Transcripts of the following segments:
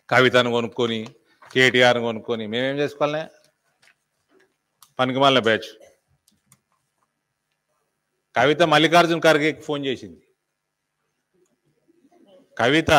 కవితను కొనుక్కొని కేటీఆర్ని కొనుక్కొని మేమేం చేసుకోవాలనే పనికి మళ్ళీ బ్యాచ్ కవిత మల్లికార్జున్ ఖర్గే ఫోన్ చేసింది కవిత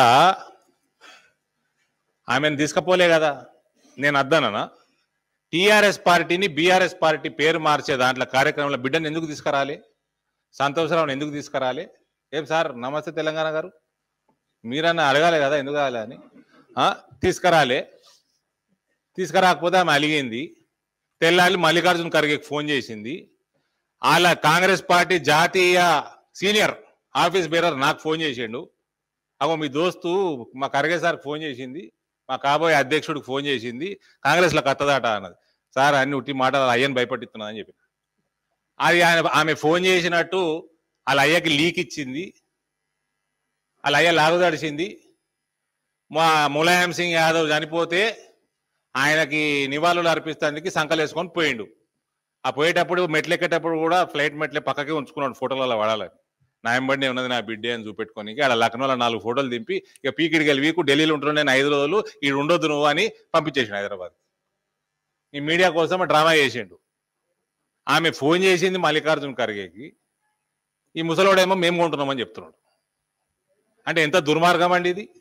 ఆమెను తీసుకపోలే కదా నేను అద్దానా టీఆర్ఎస్ పార్టీని బీఆర్ఎస్ పార్టీ పేరు మార్చే దాంట్లో కార్యక్రమంలో బిడ్డను ఎందుకు తీసుకురాలి సంతోషరావుని ఎందుకు తీసుకురాలి ఏం సార్ నమస్తే తెలంగాణ గారు మీరన్నా అడగాలి కదా ఎందుకు కావాలి అని ఆ, తీసుకురాలే తీసుకురాకపోతే ఆమె అలిగింది తెల్లారి మల్లికార్జున్ ఖర్గేకి ఫోన్ చేసింది వాళ్ళ కాంగ్రెస్ పార్టీ జాతీయ సీనియర్ ఆఫీస్ బేరర్ నాకు ఫోన్ చేసిండు అగో మీ దోస్తు మా ఖర్గే సార్కి ఫోన్ చేసింది మా కాబోయే అధ్యక్షుడికి ఫోన్ చేసింది కాంగ్రెస్లో కత్తదాట అన్నది సార్ అన్ని ఉట్టి మాటలు అయ్యని భయపట్టిస్తున్నా అని చెప్పి అది ఆయన ఆమె ఫోన్ చేసినట్టు వాళ్ళ అయ్యకి లీక్ ఇచ్చింది వాళ్ళ అయ్య లాగుదడిచింది మా ములాయం సింగ్ యాదవ్ చనిపోతే ఆయనకి నివాళులు అర్పిస్తానికి సంకలేసుకొని పోయిండు ఆ పోయేటప్పుడు మెట్లు ఎక్కేటప్పుడు కూడా ఫ్లైట్ మెట్లే పక్కకే ఉంచుకున్నాడు ఫోటోలలో వాడాలని నా ఎంబడినే ఉన్నది నా బిడ్డే అని చూపెట్టుకొని ఆడ లక్నోలో నాలుగు ఫోటోలు దింపి ఇక పీకిడికి వెళ్ళి వీకు ఢిల్లీలో ఉంటున్నా నేను ఐదు రోజులు ఈడు ఉండొద్దు నువ్వు అని పంపించేసిండు హైదరాబాద్ ఈ మీడియా కోసం డ్రామా చేసిండు ఆమె ఫోన్ చేసింది మల్లికార్జున్ ఖర్గేకి ఈ ముసలోడేమో మేము కొంటున్నామని చెప్తున్నాడు అంటే ఎంత దుర్మార్గం అండి ఇది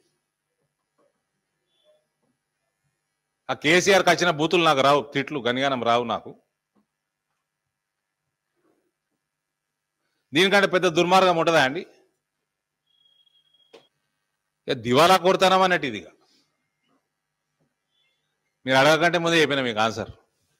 ఆ కేసీఆర్కి వచ్చిన బూతులు నాకు రావు తిట్లు గనిగానం రావు నాకు దీనికంటే పెద్ద దుర్మార్గం ఉంటుందా అండి ఇక దివాలా కొడతానం అన్నట్టు ఇది ఇక. మీరు అడగకంటే ముందే చెప్పిన మీకు ఆన్సర్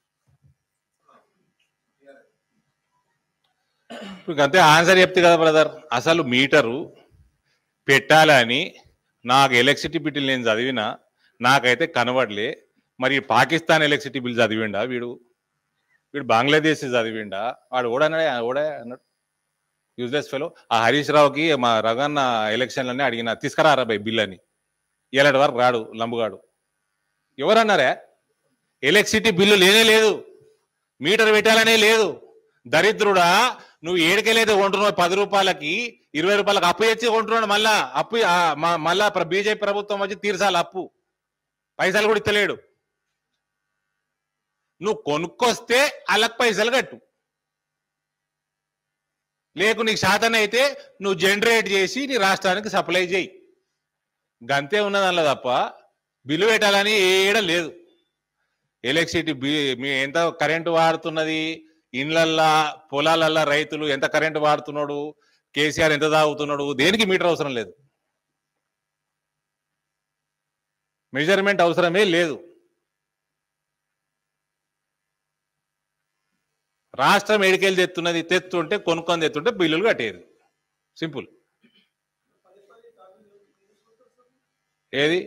ఇప్పుడు అంతే ఆన్సర్ చెప్తే కదా బ్రదర్ అసలు మీటరు పెట్టాలని నాకు ఎలక్ట్రిసిటీ బిల్ నేను చదివినా నాకైతే కనబడలే మరి పాకిస్తాన్ ఎలక్ట్రిసిటీ బిల్ చదివిండా వీడు వీడు బంగ్లాదేశ్ చదివిండా వాడు ఓడనే ఓడే అన్నాడు యూజ్లెస్ ఫెలో ఆ హరీష్ రావుకి మా రగన్న ఎలక్షన్లనే అడిగిన తీసుకురారా బై బిల్ అని ఇలాంటి వరకు రాడు లంబుగాడు ఎవరన్నారా ఎలక్ట్రిసిటీ బిల్లు లేనే లేదు మీటర్ పెట్టాలనే లేదు దరిద్రుడా నువ్వు ఏడుకెళ్ళైతే కొంటున్నావు పది రూపాయలకి ఇరవై రూపాయలకి అప్పు తెచ్చి కొంటున్నాడు మళ్ళా అప్పు ఆ, మ- మళ్ళా బీజేపీ ప్రభుత్వం వచ్చి తీర్చాలి అప్పు పైసలు కూడా ఇస్తలేడు నువ్వు కొనుక్కొస్తే వాళ్ళకి పైసలు కట్టు లేకు నీకు శాతం అయితే నువ్వు జనరేట్ చేసి నీ రాష్ట్రానికి సప్లై చేయి గంతే ఉన్నదన్నది తప్ప బిల్లు పెట్టాలని ఏడ లేదు ఎలక్ట్రిసిటీ బి మీ ఎంత కరెంటు వాడుతున్నది ఇండ్లల్లా పొలాలల్లా రైతులు ఎంత కరెంటు వాడుతున్నాడు కేసీఆర్ ఎంత తాగుతున్నాడు దేనికి మీటర్ అవసరం లేదు మెజర్మెంట్ అవసరమే లేదు రాష్ట్రం ఎడికెళ్ళి తెస్తున్నది తెస్తుంటే కొనుక్కొని తెస్తుంటే బిల్లులు కట్టేది సింపుల్ ఏది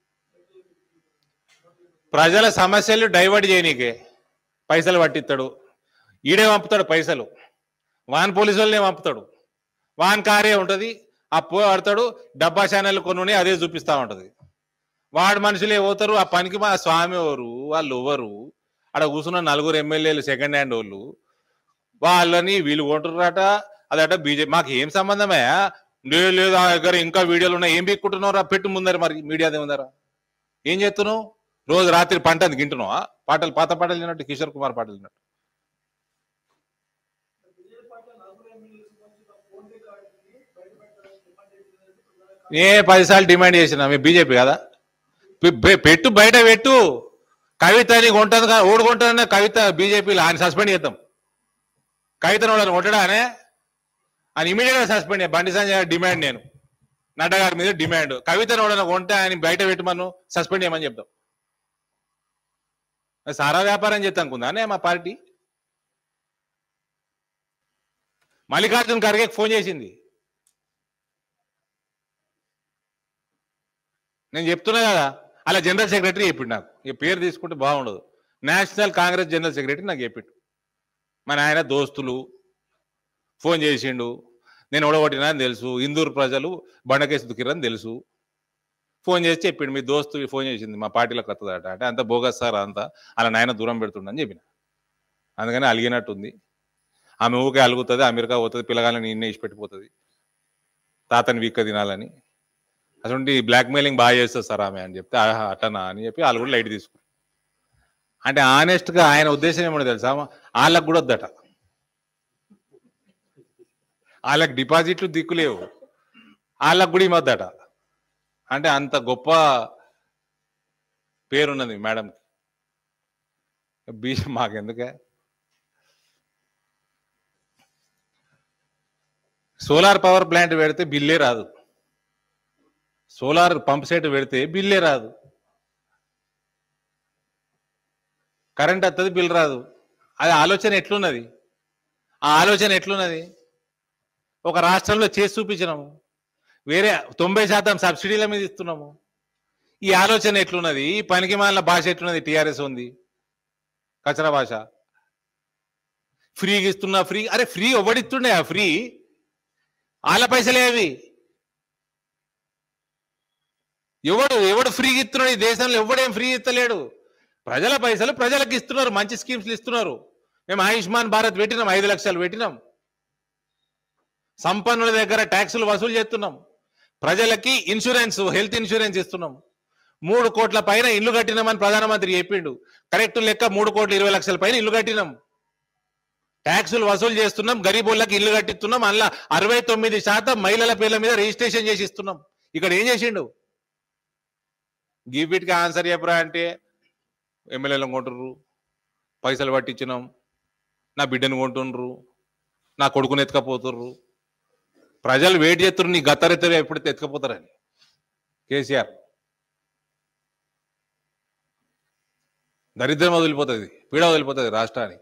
ప్రజల సమస్యలు డైవర్ట్ చేయనీకే పైసలు పట్టిస్తాడు ఈడే పంపుతాడు పైసలు వాన్ పోలీసు వాళ్ళనే పంపుతాడు వాన్ కారే ఉంటుంది అప్పు పడతాడు డబ్బా ఛానల్ కొన్ని అదే చూపిస్తా ఉంటది వాడు మనుషులే పోతారు ఆ పనికి మా స్వామి ఎవరు వాళ్ళు ఎవరు అక్కడ కూర్చున్న నలుగురు ఎమ్మెల్యేలు సెకండ్ హ్యాండ్ వాళ్ళు వాళ్ళని వీళ్ళు కొంటున్నారట అదట బీజేపీ మాకు ఏం సంబంధమే లేదు లేదు ఆ దగ్గర ఇంకా వీడియోలు ఉన్నాయి ఏం పీక్కుంటున్నారా పెట్టు ముందర మరి మీడియా ముందర ఏం చేస్తున్నావు రోజు రాత్రి పంట అది గింటున్నావా పాటలు పాత పాటలు విన్నట్టు కిషోర్ కుమార్ పాటలు విన్నట్టు ఏ పదిసార్లు డిమాండ్ చేసిన మీ బీజేపీ కదా పె- పె- పెట్టు బయట పెట్టు కవితని కొంటుంది కదా ఓడి కొంటుందనే కవిత బీజేపీలో ఆయన సస్పెండ్ చేద్దాం కవితను వాళ్ళని కొట్టడానే ఆయన ఇమీడియట్ గా సస్పెండ్ చేయ బండి సంజయ్ గారి డిమాండ్ నేను నడ్డా గారి మీద డిమాండ్ కవితను వాళ్ళని కొంటే ఆయన బయట పెట్టమను సస్పెండ్ చేయమని చెప్తాం అది సారా వ్యాపారం చేస్తాం అనుకుందానే మా పార్టీ మల్లికార్జున్ ఖర్గే ఫోన్ చేసింది నేను చెప్తున్నా కదా అలా జనరల్ సెక్రటరీ చెప్పిండు నాకు ఈ పేరు తీసుకుంటే బాగుండదు నేషనల్ కాంగ్రెస్ జనరల్ సెక్రటరీ నాకు చెప్పిండు మన ఆయన దోస్తులు ఫోన్ చేసిండు నేను ఓడగొట్టినా అని తెలుసు ఇందూరు ప్రజలు బండకేసి దుక్కిరని తెలుసు ఫోన్ చేసి చెప్పిండు మీ దోస్తు ఫోన్ చేసింది మా పార్టీలో కొత్తదట అంటే అంత బోగస్ సార్ అంతా అలా నాయన దూరం పెడుతుండని చెప్పిన అందుకని అలిగినట్టుంది ఆమె ఊకే అలుగుతుంది అమెరికా పోతుంది పిల్లగాలని నిన్నే ఇచ్చి పెట్టిపోతుంది తాతని వీక్క తినాలని అటువంటి బ్లాక్ మెయిలింగ్ బాగా చేస్తారు సార్ ఆమె అని చెప్తే "ఆహా, అట్టనా అని చెప్పి వాళ్ళు కూడా లైట్ తీసుకున్నారు అంటే ఆనెస్ట్ గా ఆయన ఉద్దేశం ఏమో తెలుసా వాళ్ళకు కూడా వద్దట వాళ్ళకి డిపాజిట్లు దిక్కులేవు వాళ్ళకు కూడా ఇమ్మొద్దట అంటే అంత గొప్ప పేరున్నది మేడం బీ మాకెందుకే సోలార్ పవర్ ప్లాంట్ పెడితే బిల్లే రాదు సోలార్ పంప్ సెట్ పెడితే బిల్లే రాదు కరెంట్ వస్తుంది బిల్ రాదు అది ఆలోచన ఎట్లున్నది ఆ ఆలోచన ఎట్లున్నది ఒక రాష్ట్రంలో చేసి చూపించినాము వేరే తొంభై శాతం సబ్సిడీల మీద ఇస్తున్నాము ఈ ఆలోచన ఎట్లున్నది ఈ పనికి మాలిన భాష ఎట్లున్నది టిఆర్ఎస్ ఉంది కచరా భాష ఫ్రీగా ఇస్తున్నా ఫ్రీ అరే ఫ్రీ ఎవడిస్తుండే ఆ ఫ్రీ వాళ్ళ పైసలే అవి ఎవడు ఎవడు ఫ్రీగా ఇస్తున్నాడు ఈ దేశంలో ఎవడేం ఫ్రీ ఇస్తలేడు ప్రజల పైసలు ప్రజలకు ఇస్తున్నారు మంచి స్కీమ్స్ ఇస్తున్నారు మేము ఆయుష్మాన్ భారత్ పెట్టినాం ఐదు లక్షలు పెట్టినాం సంపన్నుల దగ్గర ట్యాక్సులు వసూలు చేస్తున్నాం ప్రజలకి ఇన్సూరెన్స్ హెల్త్ ఇన్సూరెన్స్ ఇస్తున్నాం మూడు కోట్ల పైన ఇల్లు కట్టినామని ప్రధానమంత్రి చెప్పిండు కరెక్ట్ లెక్క మూడు కోట్ల ఇరవై లక్షల పైన ఇల్లు కట్టినాం ట్యాక్సులు వసూలు చేస్తున్నాం గరీబుళ్ళకి ఇల్లు కట్టిస్తున్నాం అందులో అరవై తొమ్మిది శాతం మహిళల పేర్ల మీద రిజిస్ట్రేషన్ చేసి ఇస్తున్నాం ఇక్కడ ఏం చేసిండు గివ్ ఇట్కి ఆన్సర్ చెప్పరా అంటే ఎమ్మెల్యేలను కొంటుర్రు పైసలు పట్టించినాం నా బిడ్డను కొంటుండ్రు నా కొడుకుని ఎత్తుకపోతుర్రు ప్రజలు వెయిట్ చేస్తున్నారు నీ గత్తరెత్తరు ఎప్పుడు ఎత్తుకపోతారని కేసీఆర్ దరిద్రం వదిలిపోతుంది పీడ వదిలిపోతుంది రాష్ట్రానికి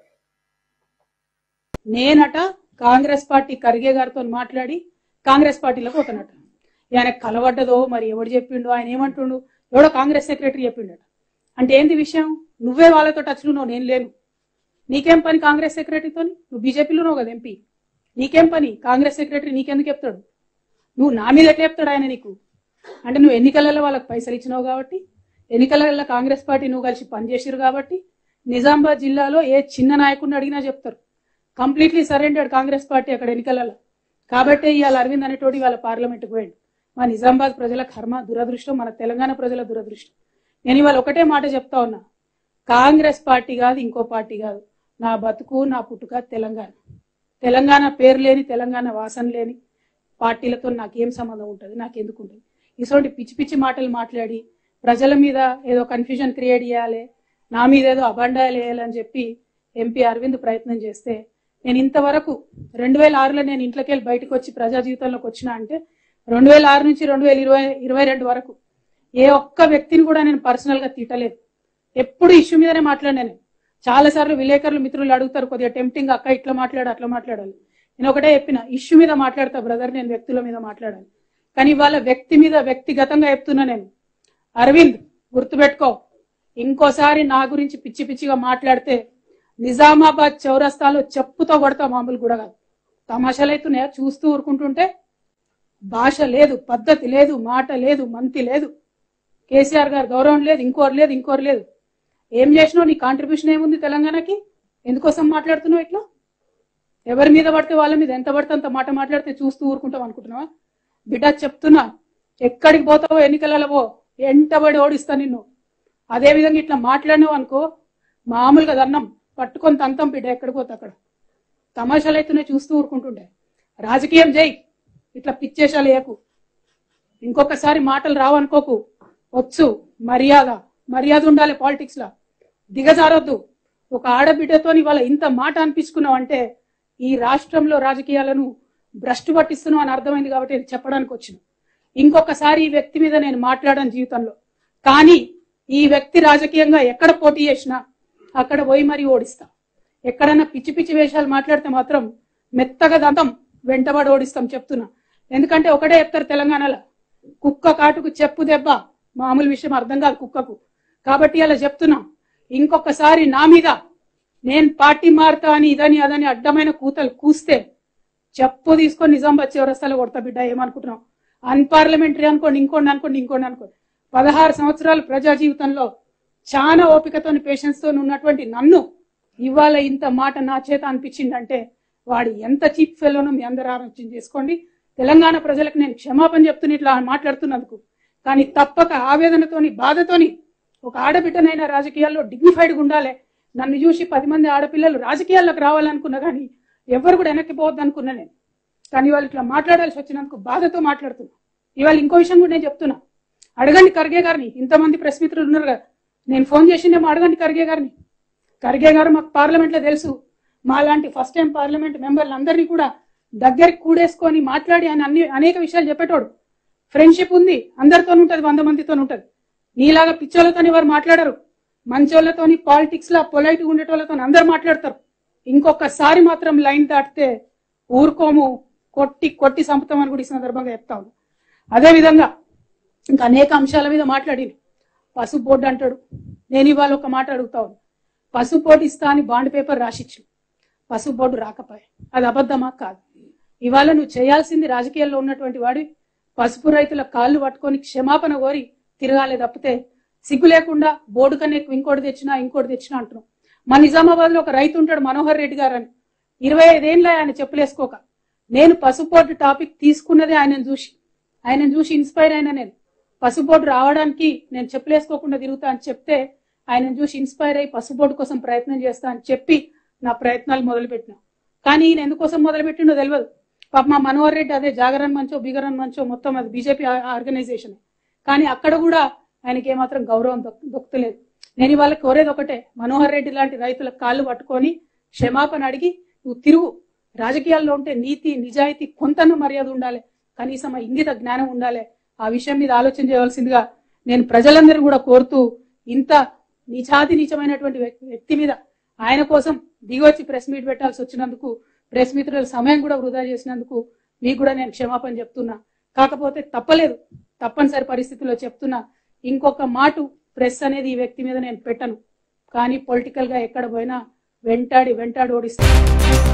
నేనట కాంగ్రెస్ పార్టీ ఖర్గే గారితో మాట్లాడి కాంగ్రెస్ పార్టీలో పోతానట ఆయన కలవడ్డదో మరి ఎవడు చెప్పిండు ఆయన ఏమంటుండు ఎవడో కాంగ్రెస్ సెక్రటరీ చెప్పిండట అంటే ఏంది విషయం నువ్వే వాళ్ళతో టచ్లో ఉన్నావు నేను లేను నీకేం పని కాంగ్రెస్ సెక్రటరీతో నువ్వు బీజేపీలో ఉన్నావు కదా ఎంపీ నీకేం పని కాంగ్రెస్ సెక్రటరీ నీకెందుకు చెప్తాడు నువ్వు నా మీద ఎట్లా చెప్తాడు ఆయన నీకు అంటే నువ్వు ఎన్నికలలో వాళ్ళకి పైసలు ఇచ్చినావు కాబట్టి ఎన్నికలలో కాంగ్రెస్ పార్టీ నువ్వు కలిసి పనిచేసిరు కాబట్టి నిజామాబాద్ జిల్లాలో ఏ చిన్న నాయకుడిని అడిగినా చెప్తారు కంప్లీట్లీ సరెండర్డ్ కాంగ్రెస్ పార్టీ అక్కడ ఎన్నికలలో కాబట్టి ఇవాళ అరవింద్ అనేటోడు ఇవాళ పార్లమెంట్కి పోయాడు మా నిజామాబాద్ ప్రజల కర్మ దురదృష్టం మన తెలంగాణ ప్రజల దురదృష్టం నేను ఇవాళ ఒకటే మాట చెప్తా ఉన్నా కాంగ్రెస్ పార్టీ కాదు ఇంకో పార్టీ కాదు నా బతుకు నా పుట్టుక తెలంగాణ తెలంగాణ పేరు లేని తెలంగాణ వాసన లేని పార్టీలతో నాకేం సంబంధం ఉంటుంది నాకెందుకు ఉంటుంది ఇటువంటి పిచ్చి పిచ్చి మాటలు మాట్లాడి ప్రజల మీద ఏదో కన్ఫ్యూజన్ క్రియేట్ చేయాలి నా మీద ఏదో అబండాలు వేయాలని చెప్పి ఎంపీ అరవింద్ ప్రయత్నం చేస్తే నేను ఇంతవరకు రెండు వేల ఆరులో నేను ఇంట్లోకి వెళ్ళి బయటకు వచ్చి ప్రజా జీవితంలోకి వచ్చిన అంటే రెండు వేల ఆరు నుంచి రెండు వేల ఇరవై ఇరవై రెండు వరకు ఏ ఒక్క వ్యక్తిని కూడా నేను పర్సనల్ గా తిట్టలేదు ఎప్పుడు ఇష్యూ మీదనే మాట్లాడినా నేను చాలా సార్లు విలేకరులు మిత్రులు అడుగుతారు కొద్దిగా టెంప్టింగ్ అక్క ఇట్లా మాట్లాడు అట్లా మాట్లాడాలి నేను ఒకటే చెప్పిన ఇష్యూ మీద మాట్లాడతా బ్రదర్ నేను వ్యక్తుల మీద మాట్లాడాలి కానీ ఇవాళ వ్యక్తి మీద వ్యక్తిగతంగా చెప్తున్నా నేను అరవింద్ గుర్తుపెట్టుకో ఇంకోసారి నా గురించి పిచ్చి పిచ్చిగా మాట్లాడితే నిజామాబాద్ చౌరస్తాలో చెప్పుతో కొడతా మామూలు కూడా కాదు తమాషాలు అవుతున్నాయా చూస్తూ ఊరుకుంటుంటే భాష లేదు పద్ధతి లేదు మాట లేదు మంతి లేదు కేసీఆర్ గారు గౌరవం లేదు ఇంకోరు లేదు ఇంకోరు లేదు ఏం చేసినావు నీ కాంట్రిబ్యూషన్ ఏముంది తెలంగాణకి ఎందుకోసం మాట్లాడుతున్నావు ఇట్లా ఎవరి మీద పడితే వాళ్ళ మీద ఎంత పడితే అంత మాట మాట్లాడితే చూస్తూ ఊరుకుంటావు అనుకుంటున్నావా బిడ్డ చెప్తున్నా ఎక్కడికి పోతావో ఎన్నికలలో పో ఎంటబడి ఓడిస్తా నిన్ను అదే విధంగా ఇట్లా మాట్లాడినావు అనుకో మామూలుగా దన్నం పట్టుకొని తంతం బిడ్డ ఎక్కడికి పోతే అక్కడ తమాషాలు అయితేనే చూస్తూ ఊరుకుంటుండే రాజకీయం చేయి ఇట్లా పిచ్చేషాలు వేయకు ఇంకొకసారి మాటలు రావనుకోకు వచ్చు మర్యాద మర్యాద ఉండాలి పాలిటిక్స్ లో దిగజారొద్దు ఒక ఆడబిడ్డతో ఇవాళ ఇంత మాట అనిపించుకున్నావు అంటే ఈ రాష్ట్రంలో రాజకీయాలను భ్రష్టు పట్టిస్తున్నావు అని అర్థమైంది కాబట్టి ఇది చెప్పడానికి వచ్చిన ఇంకొకసారి ఈ వ్యక్తి మీద నేను మాట్లాడాను జీవితంలో కానీ ఈ వ్యక్తి రాజకీయంగా ఎక్కడ పోటీ చేసినా అక్కడ పోయి మరీ ఓడిస్తా ఎక్కడైనా పిచ్చి పిచ్చి వేషాలు మాట్లాడితే మాత్రం మెత్తగా దంతం వెంటబడి ఓడిస్తాం చెప్తున్నా ఎందుకంటే ఒకటే చెప్తారు తెలంగాణలో కుక్క కాటుకు చెప్పు దెబ్బ మామూలు విషయం అర్థం కాదు కుక్కకు కాబట్టి అలా చెప్తున్నా ఇంకొకసారి నా మీద నేను పార్టీ మారుతా అని ఇదని అదని అడ్డమైన కూతలు కూస్తే చెప్పు తీసుకొని నిజామాబాద్ చివరస్తాలో కొడతా బిడ్డ ఏమనుకుంటున్నావు అన్పార్లమెంటరీ అనుకోండి ఇంకోండి అనుకోండి ఇంకోండి అనుకోండి పదహారు సంవత్సరాలు ప్రజా జీవితంలో చాలా ఓపికతోని పేషెన్స్ తో ఉన్నటువంటి నన్ను ఇవాళ ఇంత మాట నా చేత అనిపించిందంటే వాడు ఎంత చీప్ ఫెలోనో మీ అందరూ ఆలోచన చేసుకోండి తెలంగాణ ప్రజలకు నేను క్షమాపణ చెప్తున్న ఇట్లా మాట్లాడుతున్నందుకు కానీ తప్పక ఆవేదనతోని బాధతోని ఒక ఆడబిడ్డనైనా రాజకీయాల్లో డిగ్నిఫైడ్గా ఉండాలి నన్ను చూసి పది మంది ఆడపిల్లలు రాజకీయాల్లోకి రావాలనుకున్నా కానీ ఎవరు కూడా వెనక్కి పోవద్దు అనుకున్నా నేను కానీ వాళ్ళు ఇట్లా మాట్లాడాల్సి వచ్చినందుకు బాధతో మాట్లాడుతున్నా ఇవాళ ఇంకో విషయం కూడా నేను చెప్తున్నా అడగండి ఖర్గే గారిని ఇంతమంది ప్రెస్ మిత్రులు ఉన్నారు కదా నేను ఫోన్ చేసిందేమో అడగండి ఖర్గే గారిని ఖర్గే గారు మాకు పార్లమెంట్లో తెలుసు మా లాంటి ఫస్ట్ టైం పార్లమెంట్ మెంబర్లు అందరినీ కూడా దగ్గరికి కూడేసుకొని మాట్లాడి ఆయన అన్ని అనేక విషయాలు చెప్పేటోడు ఫ్రెండ్షిప్ ఉంది అందరితో ఉంటది వంద మందితో ఉంటది నీలాగా పిచ్చోళ్ళతో ఎవరు మాట్లాడరు మంచోళ్ళతోని పాలిటిక్స్ లా పొలైట్ ఉండేటోళ్ళతో అందరు మాట్లాడతారు ఇంకొకసారి మాత్రం లైన్ దాటితే ఊరుకోము కొట్టి కొట్టి సంపుతామని కూడా ఈ సందర్భంగా చెప్తా ఉన్నా అదే విధంగా ఇంకా అనేక అంశాల మీద మాట్లాడింది పసుపు బోర్డు అంటాడు నేను ఇవాళ ఒక మాట అడుగుతా ఉన్నా పసుపు బోర్డు ఇస్తా అని బాండ్ పేపర్ రాసిచ్చు పసుపు బోర్డు రాకపోయే అది అబద్ధమా కాదు ఇవాళ నువ్వు చేయాల్సింది రాజకీయాల్లో ఉన్నటువంటి వాడి పసుపు రైతుల కాళ్ళు పట్టుకొని క్షమాపణ కోరి తిరగాలి తప్పితే సిగ్గు లేకుండా బోర్డు కన్నా ఎక్కువ ఇంకోటి తెచ్చినా ఇంకోటి తెచ్చినా అంటున్నావు మా నిజామాబాద్ లో ఒక రైతు ఉంటాడు మనోహర్ రెడ్డి గారు అని ఇరవై ఐదేళ్ళ ఆయన చెప్పులేసుకోక నేను పసుపు బోర్డు టాపిక్ తీసుకున్నదే ఆయనను చూసి ఆయనను చూసి ఇన్స్పైర్ అయినా నేను పసుపు బోర్డు రావడానికి నేను చెప్పులేసుకోకుండా తిరుగుతా అని చెప్తే ఆయనను చూసి ఇన్స్పైర్ అయ్యి పసుపు బోర్డు కోసం ప్రయత్నం చేస్తా అని చెప్పి నా ప్రయత్నాలు మొదలుపెట్టినా కానీ ఈయన ఎందుకోసం మొదలుపెట్టిండో తెలియదు పాప మా మనోహర్ రెడ్డి అదే జాగరణ మంచో బిగరన్ మంచో మొత్తం అది బీజేపీ ఆర్గనైజేషన్ కానీ అక్కడ కూడా ఆయనకి ఏమాత్రం గౌరవం దొక్- దొక్కుతలేదు నేను ఇవాళ కోరేది ఒకటే మనోహర్ రెడ్డి లాంటి రైతుల కాళ్ళు పట్టుకొని క్షమాపణ అడిగి నువ్వు తిరుగు రాజకీయాల్లో ఉంటే నీతి నిజాయితీ కొంతన మర్యాద ఉండాలి కనీసం ఆ ఇంగిత జ్ఞానం ఉండాలి ఆ విషయం మీద ఆలోచన చేయవలసిందిగా నేను ప్రజలందరూ కూడా కోరుతూ ఇంత నిజాతి నీచమైనటువంటి వ్యక్- వ్యక్తి మీద ఆయన కోసం దిగొచ్చి ప్రెస్ మీట్ పెట్టాల్సి వచ్చినందుకు ప్రెస్ మిత్రుల సమయం కూడా వృధా చేసినందుకు మీకు కూడా నేను క్షమాపణ చెప్తున్నా కాకపోతే తప్పలేదు తప్పనిసరి పరిస్థితుల్లో చెప్తున్నా ఇంకొక మాట ప్రెస్ అనేది ఈ వ్యక్తి మీద నేను పెట్టను కానీ పొలిటికల్ గా ఎక్కడ పోయినా వెంటాడి వెంటాడి ఓడిస్తాను